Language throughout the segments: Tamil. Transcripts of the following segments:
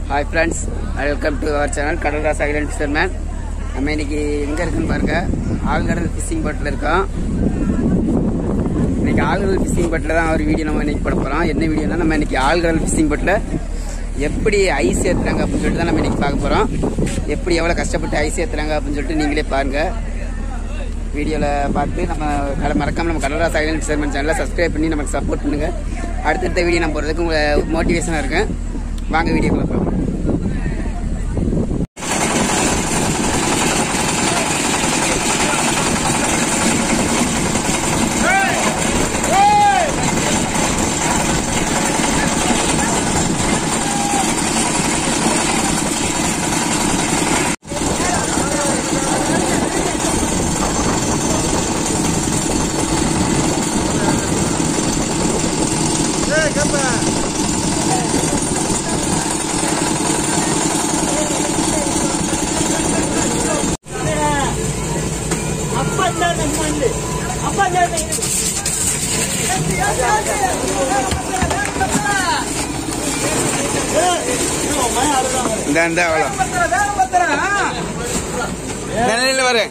Hi friends welcome to our channel Kadalras island fisherman நம்ம இன்னைக்கு எங்கே இருக்குன்னு பாருங்க ஆழ்கடல் ஃபிஷிங் போட்டில் இருக்கோம் இன்னைக்கு ஆழ்கடல் ஃபிஷிங் போட்டில் தான் ஒரு வீடியோ நம்ம இன்னைக்கு போட போகிறோம் என்ன வீடியோனா நம்ம இன்னைக்கு ஆழ்கடல் ஃபிஷிங் போட்டில் எப்படி ஐஸ் ஏற்றுறாங்க அப்படின்னு சொல்லிட்டு தான் நம்ம இன்னைக்கு பார்க்க போகிறோம் எப்படி எவ்வளோ கஷ்டப்பட்டு ஐஸ் ஏற்றுறாங்க அப்படின்னு சொல்லிட்டு நீங்களே பாருங்கள் வீடியோவில் பார்த்து நம்ம கடை மறக்காமல் நம்ம கடலராஸ் ஐலண்ட் ஃபிஷர்மேன் சேனலை சப்ஸ்கிரைப் பண்ணி நமக்கு சப்போர்ட் பண்ணுங்கள் அடுத்தடுத்த வீடியோ நான் போகிறதுக்கு உங்களை மோட்டிவேஷனாக இருக்கேன் வாங்க வீடியோக்குள்ள போகலாம் இந்த இந்த அவ்வளோ நிலையில் வரேன்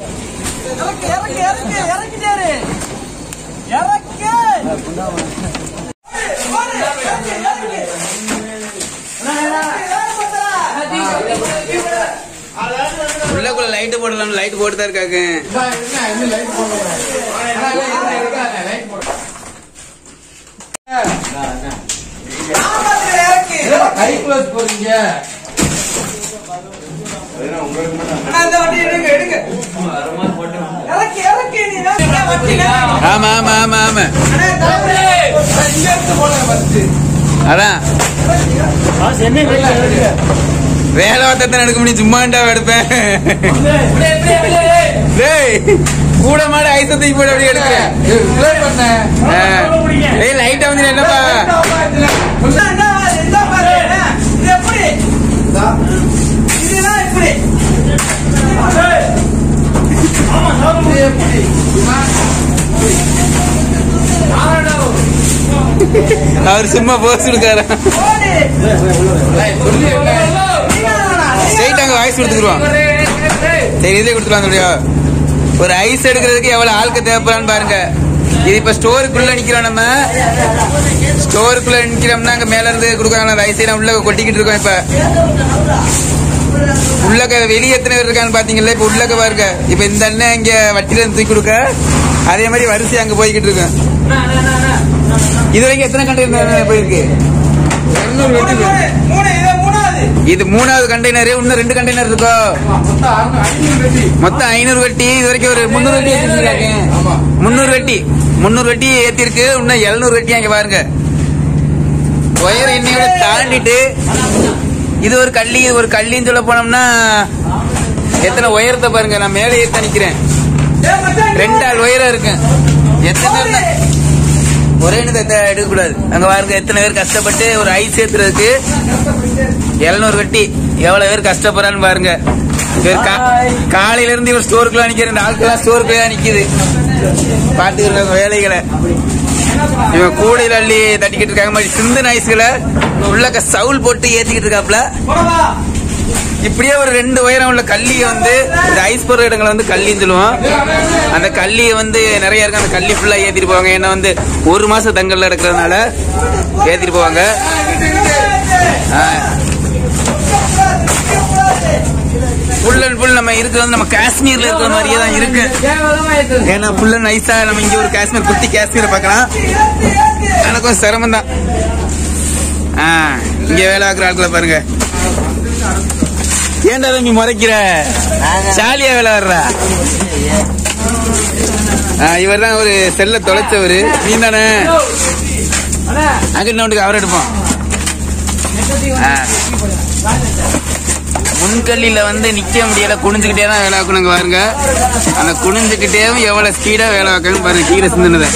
உள்ளக்குள்ள லைட் போடலாம் லைட் போட்டு தான் இருக்காங்க ஆமா ஆமா ஆமா ஆமா அதான் வேலை வார்த்தை எடுக்க முடியும் சும்மாண்டா எடுப்பேன் டேய் கூட மாட ஐச தூக்கி போட்டு அப்படியே எடுக்கிறேன் ஆ. டேய் லைட்டா வந்து என்னப்பா அவர் சும்மா போஸ் கொடுக்காரு ஸ்ட்ரைட் அங்க வாய்ஸ் கொடுத்துருவோம் சரி இதே கொடுத்துருவாங்க அப்படியா ஒரு ஐஸ் எடுக்கிறதுக்கு எவ்வளவு ஆளுக்கு தேவைப்படான்னு பாருங்க இது இப்ப ஸ்டோருக்குள்ள நிக்கிறோம் நம்ம ஸ்டோருக்குள்ள நிக்கிறோம்னா அங்க மேல இருந்து கொடுக்குறாங்க அந்த ஐஸை உள்ள கொட்டிக்கிட்டு இருக்கோம் இப்ப உள்ளக்க வெளியே எத்தனை பேர் இருக்கான்னு பாத்தீங்கல்ல இப்ப உள்ளக்க பாருங்க இப்ப இந்த அண்ணன் இங்க வட்டில இருந்து தூக்கி கொடுக்க அதே மாதிரி வரிசை அங்க போய்கிட்டு இருக்கு இது வரைக்கும் எத்தனை கண்டெய்னர் போயிருக்கு இது மூணாவது கண்டெய்னர் இன்னும் ரெண்டு கண்டெய்னர் இருக்கோ மொத்தம் ஐநூறு வெட்டி இது வரைக்கும் ஒரு முந்நூறு வெட்டி ஏத்திருக்காங்க முந்நூறு வெட்டி முந்நூறு வெட்டி ஏத்திருக்கு இன்னும் எழுநூறு வெட்டி அங்க பாருங்க ஒயர் எண்ணையோட தாண்டிட்டு இது ஒரு கள்ளி இது ஒரு கள்ளின்னு சொல்ல போனோம்னா எத்தனை உயரத்தை பாருங்க நான் மேலே ஏத்த நிக்கிறேன் ரெண்டு ஆள் உயரம் இருக்கு எத்தனை பேர் ஒரே இடத்தை எடுக்க கூடாது அங்க பாருங்க எத்தனை பேர் கஷ்டப்பட்டு ஒரு ஐஸ் ஏத்துறதுக்கு எழுநூறு வெட்டி எவ்வளவு பேர் கஷ்டப்படுறான்னு பாருங்க இவர் கா- காலையில இருந்து இவர் ஸ்டோருக்குள்ள நிக்கிற இந்த ஆட்கள்லாம் ஸ்டோருக்குள்ள நிக்குது பாத்துக்கிறாங்க வேலைகளை இவன் கூடையில அள்ளி தட்டிக்கிட்டு இருக்காங்க மாதிரி சிந்து நாய்ஸ்களை உள்ளக்க சவுல் போட்டு ஏத்திக்கிட்டு இருக்காப்ல இப்படியே ஒரு ரெண்டு உயரம் உள்ள கல்லியை வந்து இந்த ஐஸ் போடுற இடங்களை வந்து கல்லின்னு சொல்லுவோம் அந்த கல்லியை வந்து நிறைய இருக்கு அந்த கல்லி ஃபுல்லா ஏத்திட்டு போவாங்க ஏன்னா வந்து ஒரு மாசம் தங்கல்ல எடுக்கிறதுனால ஏத்திட்டு போவாங்க ஃபுல் அண்ட் ஃபுல் நம்ம இருக்கிறது நம்ம காஷ்மீர்ல இருக்கிற மாதிரியே தான் இருக்கு ஏன்னா ஃபுல் அண்ட் நைஸா நம்ம இங்க ஒரு காஷ்மீர் குட்டி காஷ்மீரை பார்க்கலாம் எனக்கும் சிரமம் தான் இங்க வேலை ஆக்குற ஆட்களை பாருங்க ஏன்டா தம்பி முறைக்கிற ஜாலியா வேலை வர்றா இவர் தான் ஒரு செல்ல தொலைச்சவரு நீ தானே அங்க நோட்டுக்கு அவர் எடுப்போம் ஆ. முன்கல்லில வந்து நிக்க முடியல குனிஞ்சுக்கிட்டே தான் வேலை ஆக்கணுங்க பாருங்க அந்த குனிஞ்சுக்கிட்டேவும் எவ்வளவு ஸ்பீடா வேலை ஆக்கணும் பாருங்க கீழே சிந்தினதை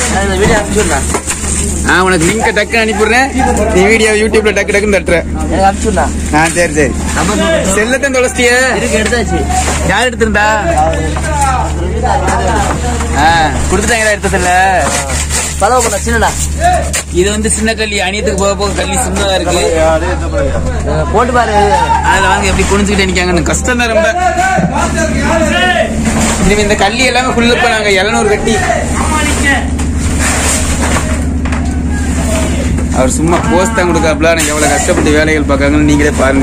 ஆ உனக்கு லிங்க டக்கு அனுப்பிடுறேன் நீ வீடியோ யூடியூப்ல டக்கு டக்குன்னு தட்டுற ஆ சரி சரி செல்லத்தான் தொலைச்சிட்டிய யார் எடுத்திருந்தா ஆ கொடுத்துட்டாங்களா எடுத்த செல்ல பரவ பண்ண சின்னடா இது வந்து சின்ன கல்லி அணியத்துக்கு போக போக கல்லி சின்னதா இருக்கு அஹ் போட்டு பாரு அதுல வாங்க எப்படி குனிஞ்சுக்கிட்டு நிக்காங்கன்னு கஷ்டம் தான் ரொம்ப இனிமே இந்த கல்லி எல்லாமே ஃபுல்லு பண்ணாங்க எழுநூறு கட்டி அவர் சும்மா போஸ்ட் தான் கொடுக்காப்ல எனக்கு எவ்வளவு கஷ்டப்பட்டு வேலைகள் பார்க்காங்கன்னு நீங்களே பாருங்க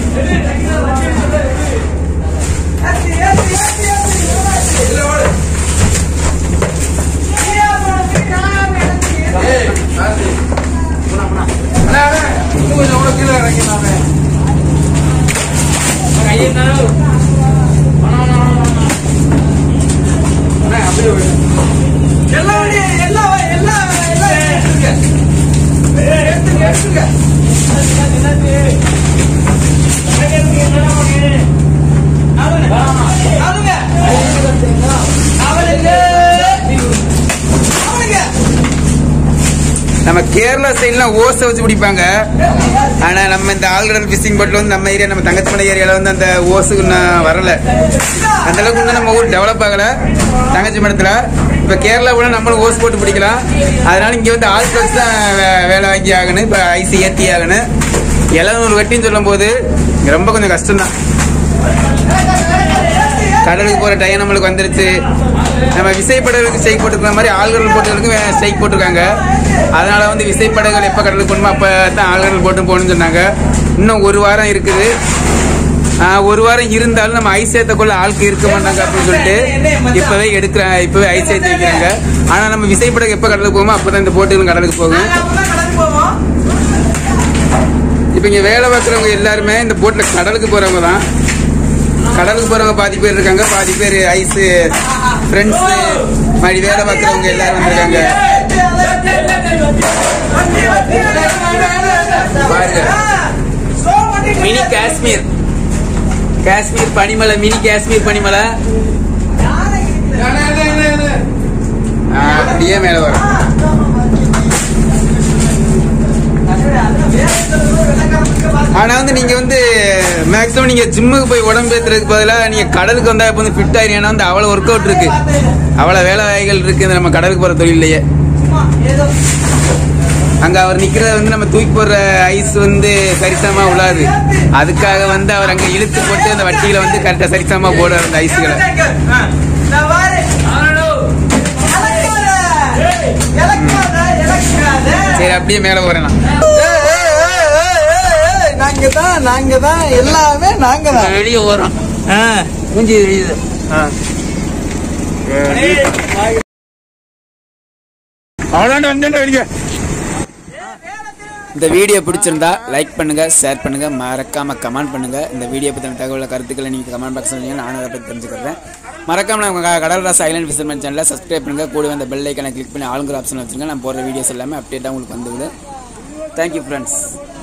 நம்ம கேரளா சைட்லாம் ஓசை வச்சு பிடிப்பாங்க ஆனா நம்ம இந்த ஆழ்கடல் ஃபிஷிங் போட்ல வந்து நம்ம ஏரியா நம்ம தங்கச்சிமலை ஏரியால வந்து அந்த ஓசுக்கு இன்னும் வரல அந்த அளவுக்கு இன்னும் நம்ம ஊர் டெவலப் ஆகல தங்கச்சி மடத்துல இப்ப கேரளா கூட நம்மளும் ஓஸ் போட்டு பிடிக்கலாம் அதனால இங்க வந்து ஆட்கள் தான் வே- வேலை வாங்கி ஆகணும் இப்ப ஐசி ஏத்தி ஆகணும் எழுநூறு வட்டின்னு சொல்லும் போது ரொம்ப கொஞ்சம் கஷ்டம்தான் கடலுக்கு போற டைம் நம்மளுக்கு வந்துருச்சு நம்ம விசைப்படகுக்கு ஸ்ட்ரைக் போட்டுருக்கிற மாதிரி ஆழ்கடல் போட்டுகளுக்கும் ஸ்ட்ரைக் போட்டிருக்காங்க அதனால வந்து விசைப்படகுகள் எப்போ கடலுக்கு போகணுமோ அப்போ தான் ஆழ்கடல் போட்டு போகணும்னு சொன்னாங்க இன்னும் ஒரு வாரம் இருக்குது ஆஹ், ஒரு வாரம் இருந்தாலும் நம்ம ஐஸ் ஏத்தக்குள்ள ஆளுக்கு இருக்க மாட்டாங்க அப்படின்னு சொல்லிட்டு இப்பவே எடுக்கிறாங்க இப்பவே ஐஸ் ஏற்றி வைக்கிறாங்க ஆனா நம்ம விசைப்படகு எப்போ கடலுக்கு போகுமோ அப்பதான் இந்த போட்டுகளும் கடலுக்கு போகும் இப்போ இங்க வேலை பார்க்குறவங்க எல்லாருமே இந்த போட்ல கடலுக்கு போறவங்க தான் கடலுக்கு போறவங்க பாதி பேர் இருக்காங்க பாதி பேர் ஐஸ் ஃப்ரெண்ட்ஸ் மாதிரி வேலை பார்க்குறவங்க எல்லாரும் வந்திருக்காங்க பாருங்க மினி காஷ்மீர் காஷ்மீர் பனிமலை மினி காஷ்மீர் பனிமலை ஆ, அப்படியே மேல வரும் ஆனா வந்து நீங்க வந்து மேக்ஸிமம் நீங்க ஜிம்முக்கு போய் உடம்பு ஏத்துறதுக்கு பதிலாக நீங்க கடலுக்கு வந்தா இப்ப வந்து ஃபிட் ஆயிருங்கன்னா வந்து அவ்வளவு ஒர்க் அவுட் இருக்கு அவ்வளவு வேலை வாய்கள் இருக்கு இந்த நம்ம கடலுக்கு போற தொழிலையே அங்க அவர் நிக்கிறத வந்து நம்ம தூக்கி போடுற ஐஸ் வந்து சரிசமா உள்ளாது அதுக்காக வந்து அவர் அங்க இழுத்து போட்டு அந்த வட்டியில வந்து கரெக்டா சரிசமா போடுறாரு அந்த ஐஸ்களை சரி அப்படியே மேல போறேன் நான். நாங்க தான் நாங்க தான் எல்லாமே நாங்க தான் வெளியே போறோம் மூஞ்சி தெரியுது அவ்வளோண்டு வந்து வெளியே இந்த வீடியோ பிடிச்சிருந்தா லைக் பண்ணுங்க ஷேர் பண்ணுங்க மறக்காம கமெண்ட் பண்ணுங்க இந்த வீடியோ பற்றின தகவல் கருத்துக்களை நீங்க கமெண்ட் பாக்ஸ் சொன்னீங்க நானும் அதை பற்றி தெரிஞ்சுக்கிறேன் மறக்காம நம்ம கடல் ராஸ் ஐலண்ட் ஃபிஷர்மேன் சேனலை சப்ஸ்கிரைப் பண்ணுங்க கூடவே அந்த பெல் ஐக்கனை கிளிக் பண்ணி ஆளுங்கிற ஆப்ஷன் வச்சுருங்க நான் போடுற வீடியோஸ் எல்லாமே அப்டேட்டாக உங்களுக்கு வந்துவிடும் தேங்க்யூ ஃப்ரெண்ட்ஸ்